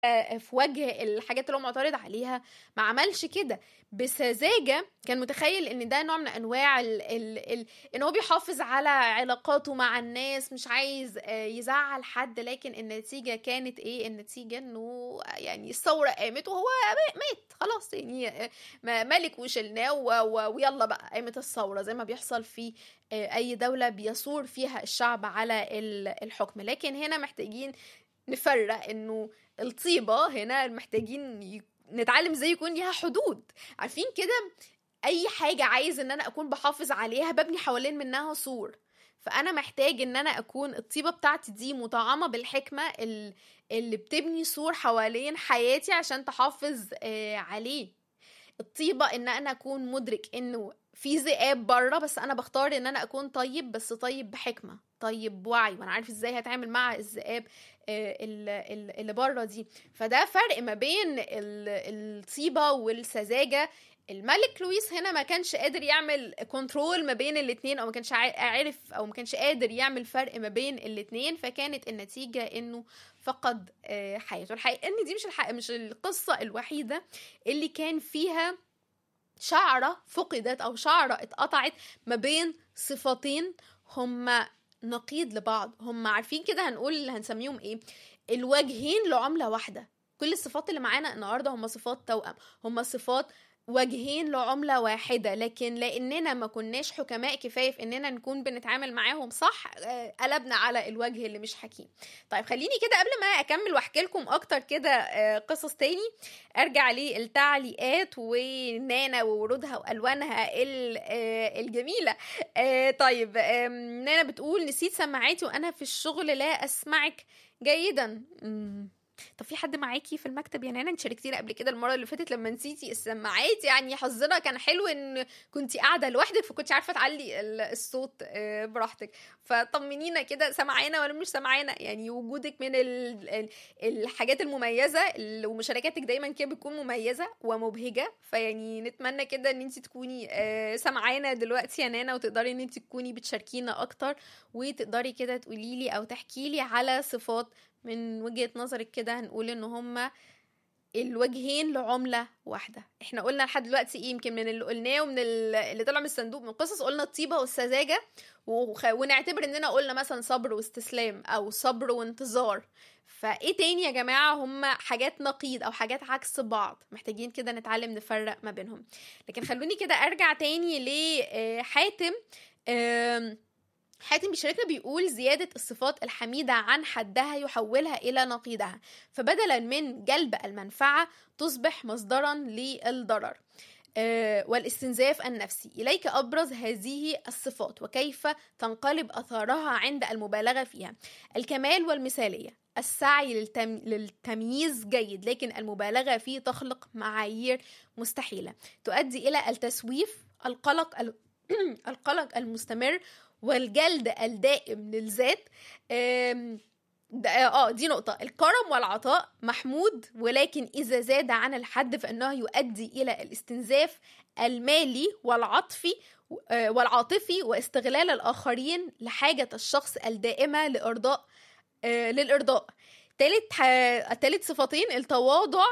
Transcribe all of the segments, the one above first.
في وجه الحاجات اللي هو معترض عليها ما عملش كده بسذاجة كان متخيل ان ده نوع من انواع ال ال ال ان هو بيحافظ على علاقاته مع الناس مش عايز آه، يزعل حد لكن النتيجة كانت ايه النتيجة انه يعني الثورة قامت وهو مات خلاص يعني آه، ما- ملك وشلناه و- و- ويلا بقى قامت الثورة زي ما بيحصل في آه، اي دولة بيثور فيها الشعب على ال- الحكم لكن هنا محتاجين نفرق انه الطيبة هنا محتاجين ي- نتعلم ازاي يكون ليها حدود عارفين كده اي حاجة عايز ان انا اكون بحافظ عليها ببني حوالين منها سور فانا محتاج ان انا اكون الطيبة بتاعتي دي مطعمة بالحكمة ال- اللي بتبني سور حوالين حياتي عشان تحافظ آه، عليه الطيبة ان انا اكون مدرك انه في ذئاب بره بس انا بختار ان انا اكون طيب بس طيب بحكمة طيب بوعي وانا عارف ازاي هتعامل مع الذئاب آه، ال- ال- اللي بره دي فده فرق ما بين ال- الطيبة والسذاجة الملك لويس هنا ما كانش قادر يعمل كنترول ما بين الاتنين او ما كانش عا- عارف او ما كانش قادر يعمل فرق ما بين الاتنين فكانت النتيجة انه فقد آه، حياته الحقيقة ان دي مش الحقيقة مش القصة الوحيدة اللي كان فيها شعرة فقدت او شعرة اتقطعت ما بين صفتين هما نقيض لبعض هم عارفين كده هنقول هنسميهم ايه الوجهين لعملة واحدة كل الصفات اللي معانا النهاردة هم صفات توأم هم صفات وجهين لعملة واحدة لكن لأننا ما كناش حكماء كفاية في إننا نكون بنتعامل معاهم صح آه، قلبنا على الوجه اللي مش حكيم طيب خليني كده قبل ما أكمل وأحكي لكم أكتر كده آه، قصص تاني أرجع للتعليقات ونانا وورودها وألوانها ال- آه، الجميلة آه، طيب آم، نانا بتقول نسيت سماعاتي وأنا في الشغل لا أسمعك جيدا مم. طب في حد معاكي في المكتب يا نانا انت شاركتينا قبل كده المره اللي فاتت لما نسيتي السماعات يعني حظنا كان حلو ان كنتي قاعده لوحدك فكنتش عارفه تعلي ال- الصوت آه، براحتك فطمنينا كده سمعانا ولا مش سمعانا يعني وجودك من ال ال الحاجات المميزه ال- ومشاركاتك دايما كده بتكون مميزه ومبهجه فيعني نتمنى كده ان انت تكوني آه، سمعانا دلوقتي يا نانا وتقدري ان انت تكوني بتشاركينا اكتر وتقدري كده تقولي لي او تحكي لي على صفات من وجهة نظرك كده هنقول ان هما الوجهين لعملة واحدة احنا قلنا لحد دلوقتي ايه يمكن من اللي قلناه ومن ال- اللي طلع من الصندوق من قصص قلنا الطيبة والسذاجة وخ... ونعتبر اننا قلنا مثلا صبر واستسلام او صبر وانتظار فايه تاني يا جماعة هما حاجات نقيض او حاجات عكس بعض محتاجين كده نتعلم نفرق ما بينهم لكن خلوني كده ارجع تاني لحاتم آم، حاتم بيشاركنا بيقول زيادة الصفات الحميدة عن حدها يحولها إلى نقيضها فبدلا من جلب المنفعة تصبح مصدرا للضرر آه، والاستنزاف النفسي إليك أبرز هذه الصفات وكيف تنقلب أثارها عند المبالغة فيها الكمال والمثالية السعي للتم... للتمييز جيد لكن المبالغة فيه تخلق معايير مستحيلة تؤدي إلى التسويف القلق ال... القلق المستمر والجلد الدائم للذات آم، ده- اه دي نقطة الكرم والعطاء محمود ولكن إذا زاد عن الحد فإنه يؤدي إلى الاستنزاف المالي والعاطفي آه، والعاطفي واستغلال الآخرين لحاجة الشخص الدائمة لإرضاء آه، للإرضاء تالت ح- تالت صفتين التواضع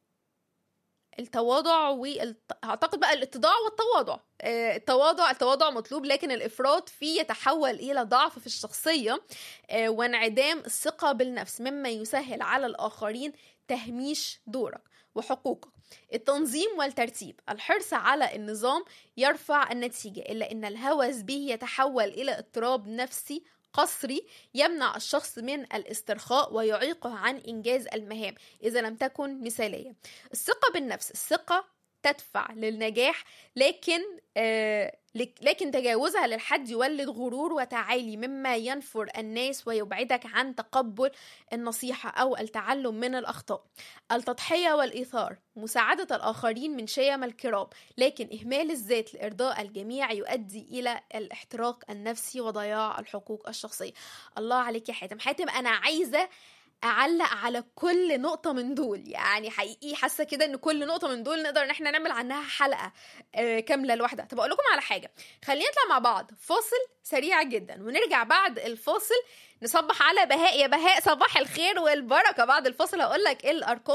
التواضع والت... اعتقد بقى الاتضاع والتواضع آه، التواضع التواضع مطلوب لكن الافراط فيه يتحول الى ضعف في الشخصيه آه، وانعدام الثقه بالنفس مما يسهل على الاخرين تهميش دورك وحقوقك التنظيم والترتيب الحرص على النظام يرفع النتيجه الا ان الهوس به يتحول الى اضطراب نفسي قصري يمنع الشخص من الاسترخاء ويعيقه عن انجاز المهام اذا لم تكن مثاليه الثقة بالنفس الثقة تدفع للنجاح لكن آه لك- لكن تجاوزها للحد يولد غرور وتعالي مما ينفر الناس ويبعدك عن تقبل النصيحة أو التعلم من الأخطاء التضحية والإيثار مساعدة الآخرين من شيم الكرام لكن إهمال الذات لإرضاء الجميع يؤدي إلى الاحتراق النفسي وضياع الحقوق الشخصية الله عليك يا حاتم حاتم أنا عايزة اعلق على كل نقطه من دول يعني حقيقي حاسه كده ان كل نقطه من دول نقدر ان احنا نعمل عنها حلقه آه، كامله لوحدها طب اقول لكم على حاجه خلينا نطلع مع بعض فاصل سريع جدا ونرجع بعد الفاصل نصبح على بهاء يا بهاء صباح الخير والبركه بعد الفاصل هقول لك ايه الارقام